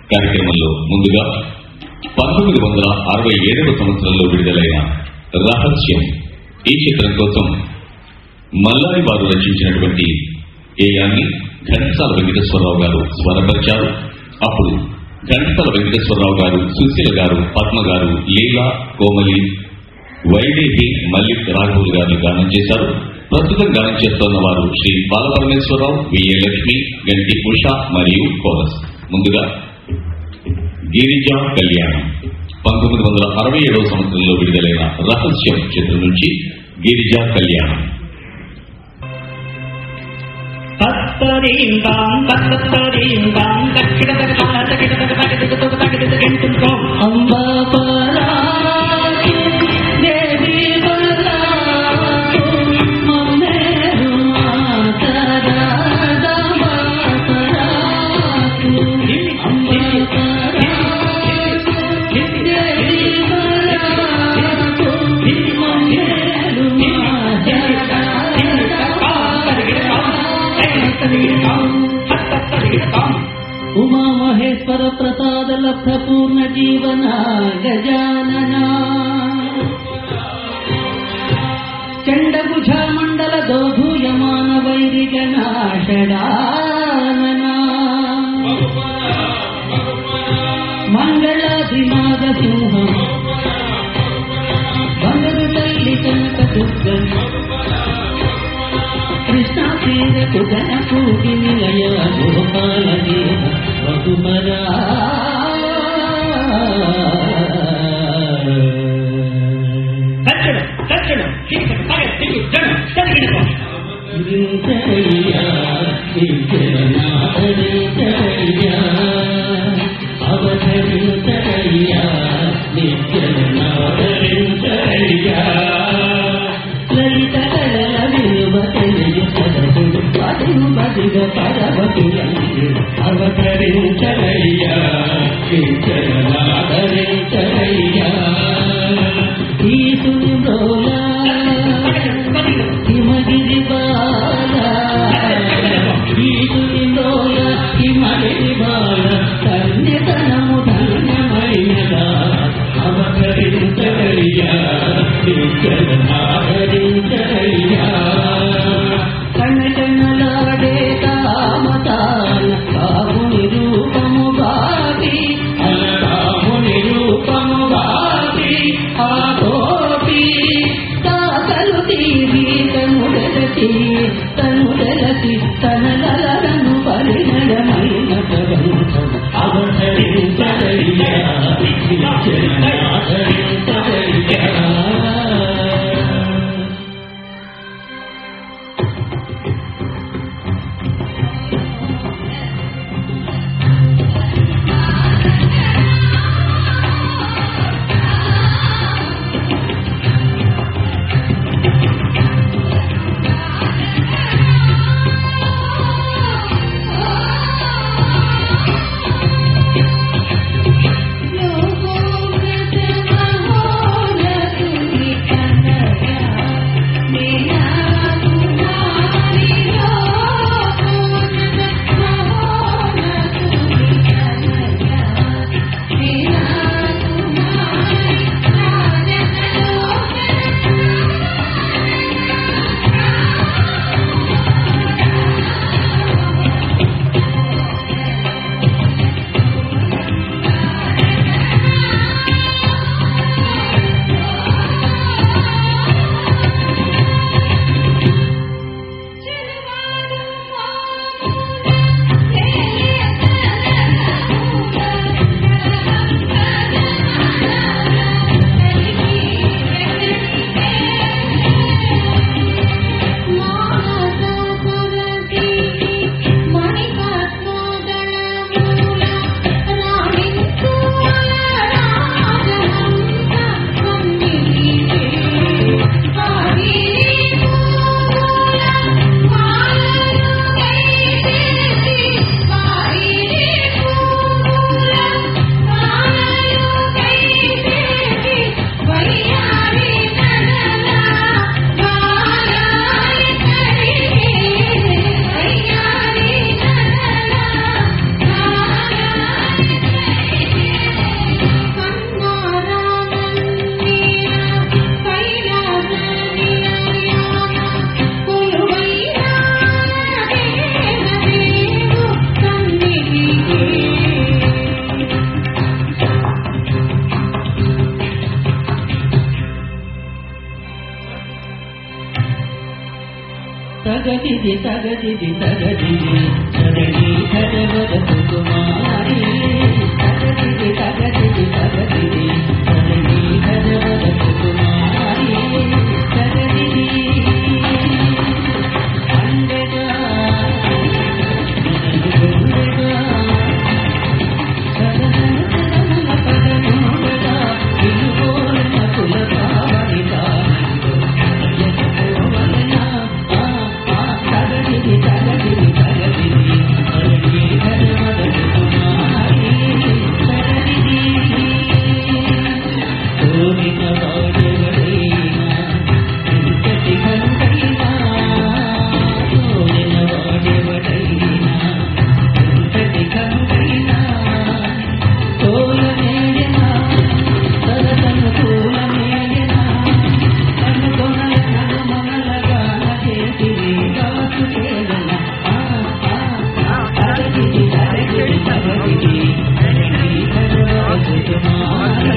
కార్యక్రమంలో ముందుగా పంతొమ్మిది వందల అరవై ఏడవ సంవత్సరంలో విడుదలైన రహస్యం ఈ చిత్రం కోసం మల్లారి వారు రచించినటువంటి గేయాన్ని ఘంటసాల వెంకటేశ్వరరావు గారు స్వరపరిచారు అప్పుడు ఘంటసాల వెంకటేశ్వరరావు గారు సుశీల గారు పద్మ గారు లీలా కోమలి వైదేహి మల్లిక్ రాఘవులు గారు గానం చేశారు ప్రస్తుతం గానం చేస్తున్న వారు శ్రీ బాలపరమేశ్వరరావు విఏ లక్ష్మి గంటి ఉష మరియు కోరస్ ముందుగా గిరిజా కళ్యాణం పంతొమ్మిది వందల అరవై ఏడవ సంవత్సరంలో విడుదలైన రహస్యం చిత్రం నుంచి గిరిజా కళ్యాణం తత్తరీం తాం తత్తరీం తాం తక్కిడ తగ తగిడ తగ తగిడ తగ తగిడ తగించుకో అంబా పరాకు, దేవి పరాకు, మమ్మేరు మాతరాదమా పరాకు. అంబా పరాకు, దేవి పరాకు, మమ్మేరు ఉమా మహేశ్వర ప్రసాద లబ్ధ పూర్ణ జీవన గజానన చండభుజ మండల దోధూయమాన వైరి జనాషడానన మంగళాధినాద సింహం బంగరు తల్లి కనక దుర్గం కృష్ణ తీరకు గణపూటి నిలయ గోపాల దేవ రఘుమరా తచ్చడం తచ్చడం చీకటి పగ తిరుగు జనం తగిడుకో శ్రీచరయ్యా నిత్యనాథరిచరయ్యా అవధరిచరయ్యా నిత్యనాథరిచరయ్యా లలిత కళల విలువ తెలియ సదసుడు పదును బదిగ పరవతులందు అవతరించరయ్యా నిత్యనాథరిచరయ్యా ఈసుని బ్రోలా హిమగిరి బాల ఈదుని లోయ హిమగిరి బాల కన్యతనము ధన్యమైనదా అవతరించగలియా నిత్యనాదరించగలియా కనకనలాడే కామతాన కాముని రూపము బావి అలకాముని రూపము బావి తగదిది తగదిది తగదిది సరణి హరవర సుకుమారి తగదిది తగదిది తగదిది సరణి హరవర సుకుమారి తగదిది అండగా గుండగా సదనన సదనన పదనోడగా ఇనుగోలన కుల భావని కానందు యశోవలన ఆ ఆ తగదిది తగదిది తగదిది సరణి హరవర సుకుమారి తగదిది కోరిన వాడెవడైనా ఎంతటి కనుకైనా కోరిన వాడెవడైనా ఎంతటి కనుకైనా తోలనేయనా తలతను తోలనేయనా కనుకొనల కనుమనలగా చేసిరి కాసుకేదన ఆ ఆ ఆ తగదిది తగదిది తగదిది తగదిది తగవసు కుమారి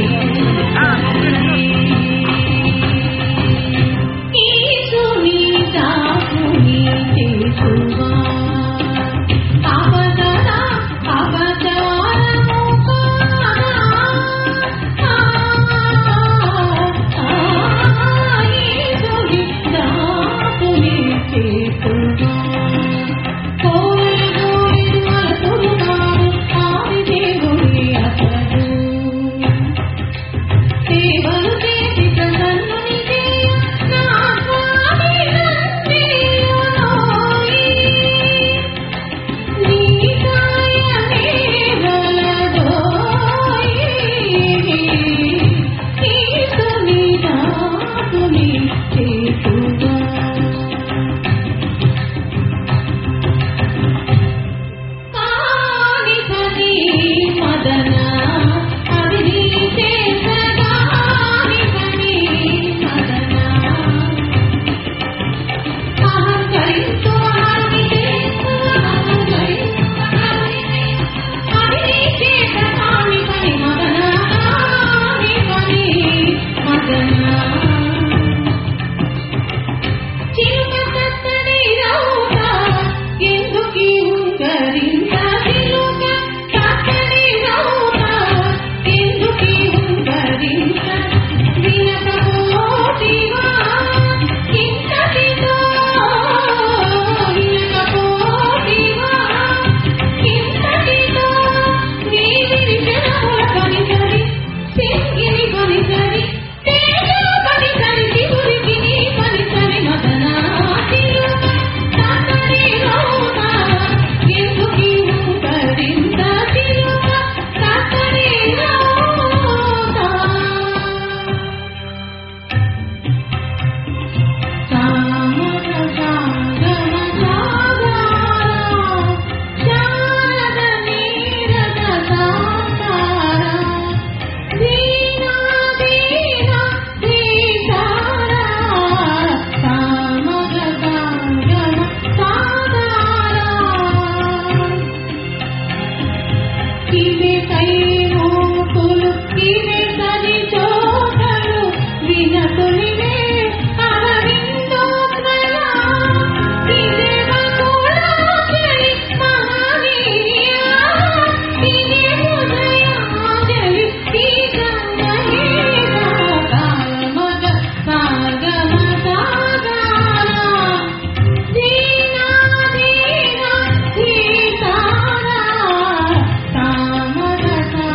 ఈసుని దాసుని తెలుసువా అబదన అబదారము ఈసుని దాసుని తెలుసువా కోరి కోరి మలతురుగాడు ఆది దేవుడి అతడు సేవలు చేసి ప్రసన్నుని చేయ నా స్వామి నందియునోయి. నీ సాయమే వలదోయి. ఈసుని దాసుని చేసుగా కాని పని మదన అది నీ చేసగాని పని మదన అహంకరించు హాని చేస్తూ అహంకరించు హాని చేస్తూ అది నీ చేసగాని పని మదన కాని పని మదన చిలుక చత్తడి రౌత ఎందుకీ ఉంగరింత చిలుక చత్తడి రౌత ఎందుకీ ఉంగరింత వినకపోతివా ఇంతటితో వినకపోతివా ఇంతటితో నీవిరి జనముల పనిసరి సింగిరి పనిసరి తేజో పనిసరి శివుడికి నీ పనిసరి మదనా చిలుక చత్తడి రౌత ఎందుకీ ఉంగరింత చిలుక చత్తడి రౌత సామర సాగమ సాగర శారద నీరద సాకార దీనా దీనా దీతార సామర సాగమ సాగర కివే కై మోకులు కివే సరి చోటలు వినతులివే అరవిందోగ్రయ కివే మకులాచలి మహనీయ కివే ఉదయాంజలి కీర్తనహీన కామగ సాగమ సాగర దీనా దీనా దీతార సామర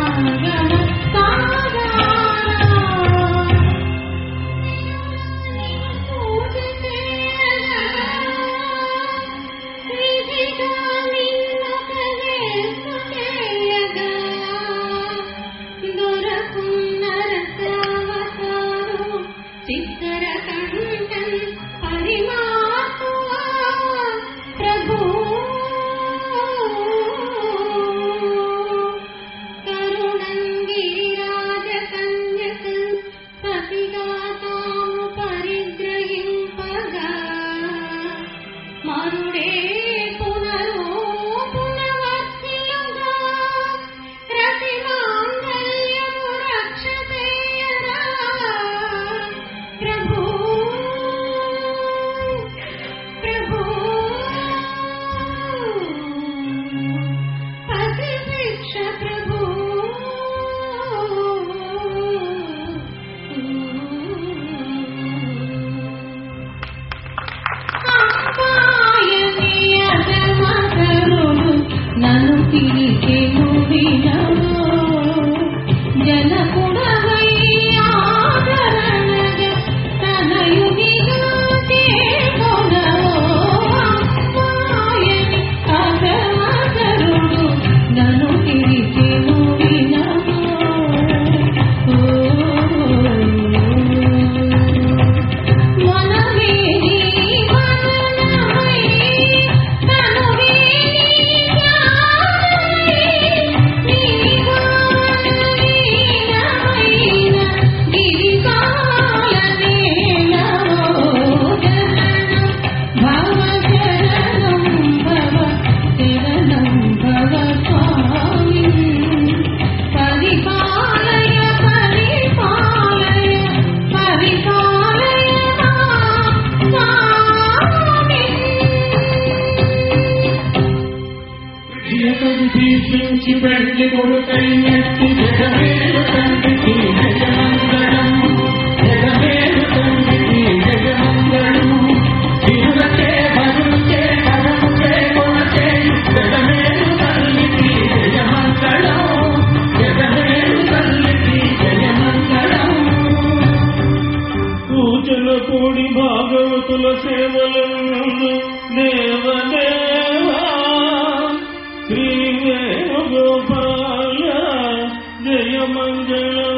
పిలిచెను వినవో జనకుడవై ఆదరణగా తనయునిగా చేకొనవో మాయని అగమగరుడు నన్ను పిలిచెను వినవో మనవేని మననమై తనువేని జ్ఞానమై నీవానలీనమైన గిరికాలనేనవో జననం భవ శరణం భవ శరణం భవ స్వామి పరిపాలయ పరిపాలయ పరిపాలయ మా స్వామి జీవితం తీర్చించి పెళ్లి కొడుకై ఎత్తి జగమేలు తండ్రికి జగమంగళం జగమేలు తండ్రికి జగమంగళం తిరులకే భరులకే పరముకే కొనకే జగమేలు తల్లికి జగమంగళం జగమేలు తల్లికి జగమంగళం పూజల కూడి భాగవతుల సేవలను దేవదేవా శ్రీ వేణుగోపాల జయ మంగళ